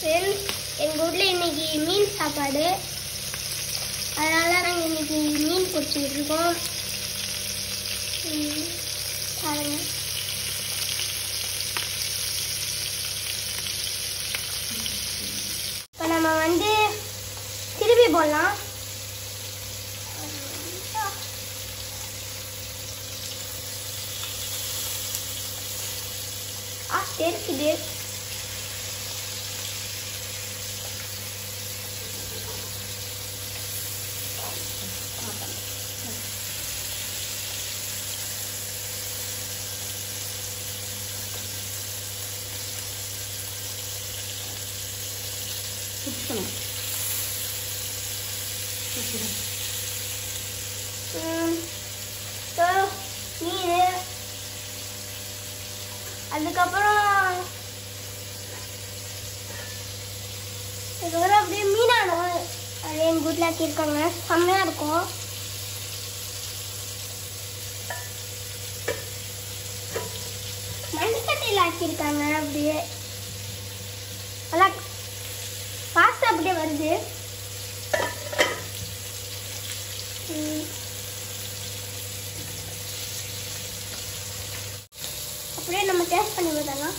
Friends எங்கள் வீட்டில் இன்னைக்கு மீன் சாப்பாடு அதனால நாங்கள் இன்னைக்கு மீன் பிடிச்சிக்கிட்டு இருக்கோம் ம், பாருங்க இப்போ நம்ம வந்து திருப்பி போடலாம் ஆ தெரிக்குது சுற்றணும் ம், so, மீன் அதுக்கப்புறம் இதுக்கப்புறம் அப்படியே மீனானோம் அது எங்கள் வீட்டில் ஆக்கியிருக்காங்க செம்மையாக இருக்கும் மண்சட்டியில் ஆக்கியிருக்காங்க அப்படியே நல்லா பாஸ்தா அப்படியே வருது ம். அப்படியே நம்ம டேஸ்ட் பண்ணி விடலாம்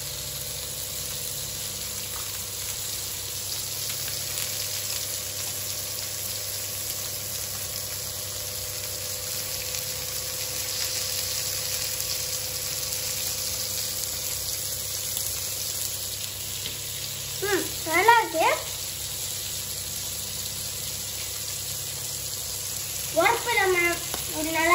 ம் நல்லா இருக்கு உரப்பு நம்ம ஒரு நல்லா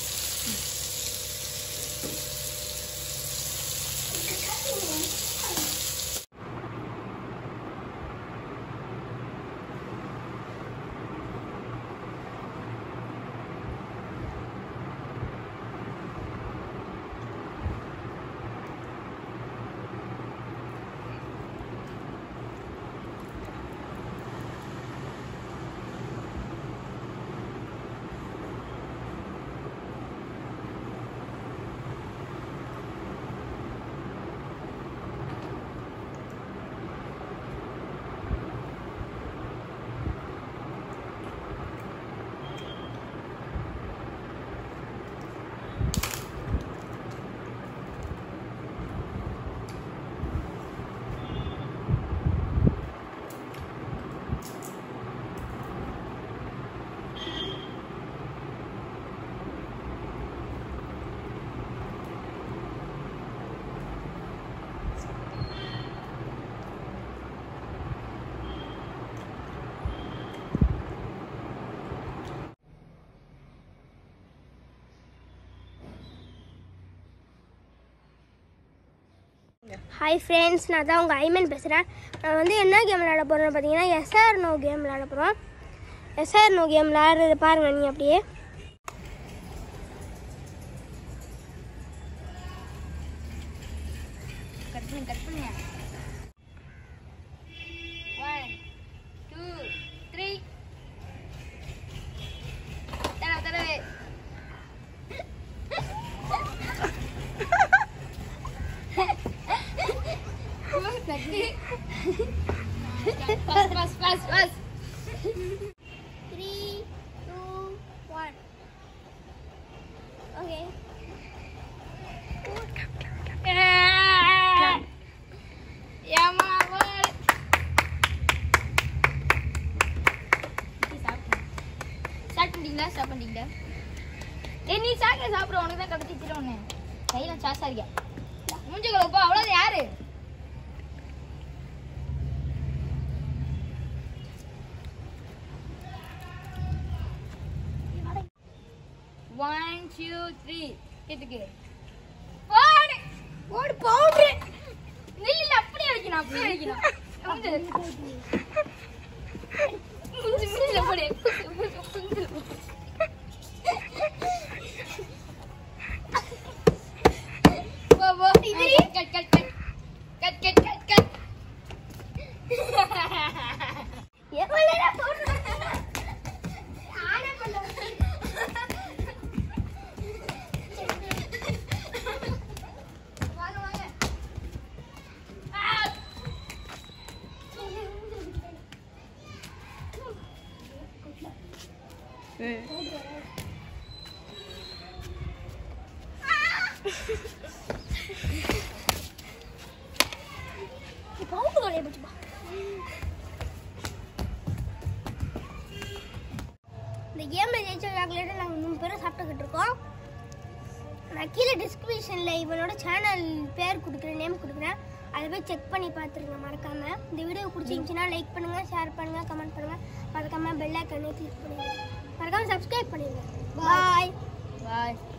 ஹாய் ஃப்ரெண்ட்ஸ் நான் தான் உங்கள் ஐமன் பேசுகிறேன் நான் வந்து என்ன கேம் விளையாட போகிறேன்னு பார்த்தீங்கன்னா எஸ்ஆர் நோ கேம் விளையாட போகிறோம் எஸ்ஆர் நோ கேம் விளையாடுறது பாருங்கள் நீ அப்படியே கட் பண்ணு கட் பண்ணுங்க ஒன் டூ த்ரீ தடவை தடவை Fast, fast, fast, fast. Three two one okay ஏமா போல் ஸ்டார்ட் பண்ணிட்டீங்களா ஸ்டார்ட் பண்ணிட்டீங்களா ஏய் நீ சாக்கிர சாப்பிட உனக்கு தான் கடத்தி வச்சிருவோன்னு கையில சாசா இருக்க மூஞ்சி கலப்பா அவ்வளவு யாரு ஒன் டூ த்ரீ எதுக்கு போடு போடு பவுடரு இல்ல இல்ல அப்படியே வைக்கணும் அப்படியே வைக்கணும் மூஞ்சில மூஞ்சி மூஞ்சில போடு மூஞ்சி- மூஞ்சில போடு. போ, போ. Cut cut cut cut cut cut cut எவ்வளோ போடுறேன் ஆனே பண்ண வாங்க வாங்க ஆ! பவுண்டு கடையை பிடிச்சிப்பா இந்த கேமில் ஜெயிச்ச சாக்லேட்டை நாங்கள் மூணு பேரும் சாப்பிட்டுக்கிட்டு இருக்கோம் நான் கீழே டிஸ்கிரிப்ஷனில் இவனோட சேனல் பேர் கொடுக்குறேன் நேம் கொடுக்குறேன் அதை போய் செக் பண்ணி பார்த்துருங்க மறக்காம இந்த வீடியோ பிடிச்சிருந்துச்சுன்னா லைக் பண்ணுங்க ஷேர் பண்ணுங்க கமெண்ட் பண்ணுங்க மறக்காம பெல் ஐக்கனை கிளிக் பண்ணுங்க மறக்காம சப்ஸ்கிரைப் பண்ணிடுங்க பாய் பாய்